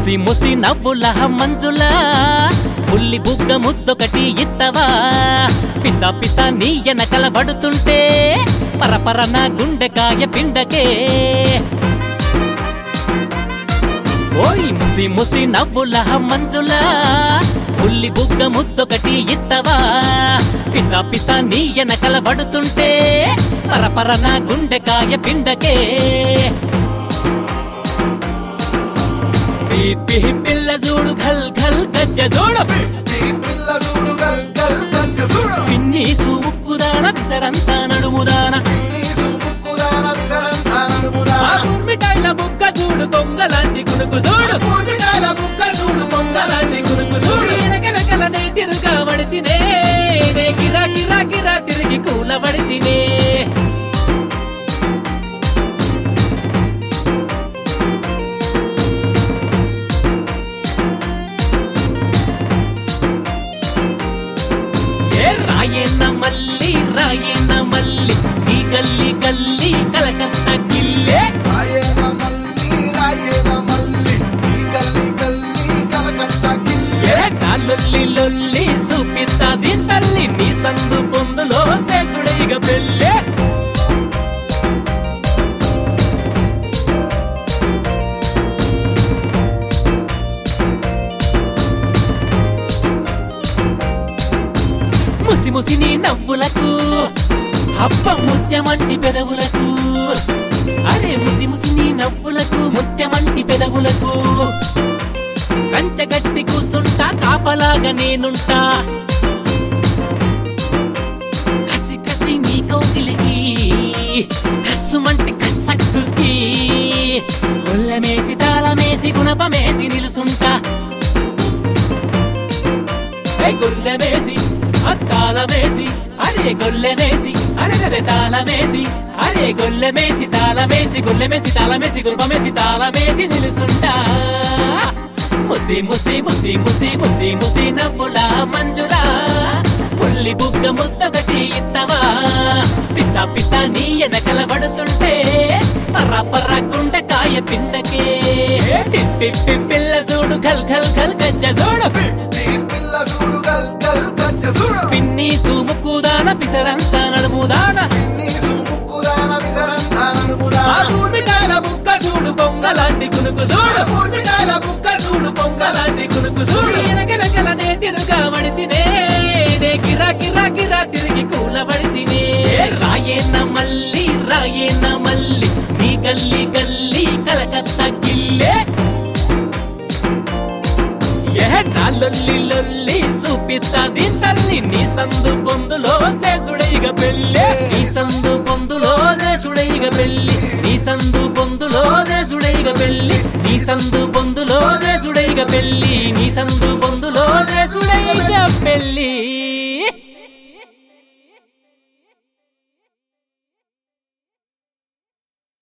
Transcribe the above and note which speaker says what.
Speaker 1: ముసి ముసి నవ్వుల మంజుల ఉల్లి బుగ్గ ముద్దొకటి ఇత్తవా పిస పిస నీ ఎనకల పడుతుంటే పరపర నా గుండెకాయ పిండకే ఓయ్ ముసి ముసి నవ్వుల మంజుల ఉల్లి బుగ్గ ముద్దొకటి ఇత్తవా పిస పిస నీ ఎనకల పడుతుంటే పరపర నా గుండెకాయ పిండకే పీ పీ పిల్ల చూడు ఘల్ ఘల్ గజ్జ చూడు
Speaker 2: ఈ పిల్ల చూడు గల్ గల్ గజ్జ చూడు
Speaker 1: పిన్ని సూముక్కుదాన పిసరంతా నడుముదాన
Speaker 2: నీ సుముక్కుదాన విసరంతా నడుమురా
Speaker 1: ఆ ఊర్మిటాయిల బుక్క చూడు కొంగలాంటి కునుకు చూడు
Speaker 2: పూర్తికాయల బుక్క చూడు పొంగలాంటి గురుకు చూడు
Speaker 1: వెనకనకలనే తిరుగా వడితినే నే గిరా గిరా గిరా తిరిగి కూల వడితినే ఏ రాయన్న మల్లి రాయన్న మల్లి ఈ గల్లి గల్లి కలకత్తా గిల్లే
Speaker 2: రాయేన మల్లి రాయేన మల్లి ఈ గల్లి గల్లి కలకత్తా గిల్లె
Speaker 1: ఏ కాలొల్లి లొల్లి చూపిస్తా దీని తల్లి నీ సందు పొందులో సేతుడైగ పెళ్ళే ముసి ముసి నీ నవ్వులకు హబ్బ ముత్యమంటి పెదవులకు అరే ముసి ముసి నీ నవ్వులకు ముత్యమంటి పెదవులకు కంచగట్టి కూసుంటా కాపలాగా నేనుంటా కసి కసి నీ కౌకిలికి కస్సుమంటి కసక్కుకి గొల్లమేసి తాళమేసి గుణపమేసి నిలుసుంటా ఏ గొల్లమేసి అత్తాళమేసి అరే గొల్లమేసి అరే తాళమేసి అరే గొల్లమేసి తాళమేసి గొల్లమేసి తాళమేసి గురుపమేసి తాళమేసి నిలుసుంటా ముసి ముసి ముసి ముసి ముసి ముసి నవ్వుల మంజులా పుల్లి బుగ్గ ముద్దొకటి ఇత్తవా పిస పిస నీ ఎనకల పడుతుంటే పర్ర పర్ర గుండెకాయ పిండకే పిప్పి పిల్ల చూడు ఘల్ ఘల్ ఘల్ గజ్జ చూడు
Speaker 2: ఈ పిల్ల చూడు గల్ గల్ గజ్జ చూడు
Speaker 1: పిన్ని సూముక్కుదాన పిసరంతా నడుముదాన
Speaker 2: నీ సుముక్కుదాన విసరంతా నడుమురా
Speaker 1: ఆ ఊర్మిటాయల బుక్క చూడు బొంగలాంటి కునుకు చూడు
Speaker 2: పూర్తికాయల బుక్క చూడు పొంగలాంటి గురుకు
Speaker 1: చూడు
Speaker 2: చూడు
Speaker 1: ఎనకెనకలనే తిరుగా వడితినే నే గిరా గిరా గిరా తిరిగి కూల వడితినే రాయేన మల్లి రాయేన మల్లి నీ గల్లి గల్లి కలకత్తా గిల్లే ఏ నా లొల్లి లొల్లి చూపిస్తా దీని తల్లి నీ సందు పొందులో సేసుడైగ పెళ్ళే నీ సందు పొందులో దేశుడైగ పెళ్ళి నీ సందు పొందులో దేశుడైగ పెళ్ళి నీ సందు పొందులో దేశుడైగ పెళ్ళి నీ సందు పొందులో దేశుడైగ పెళ్ళి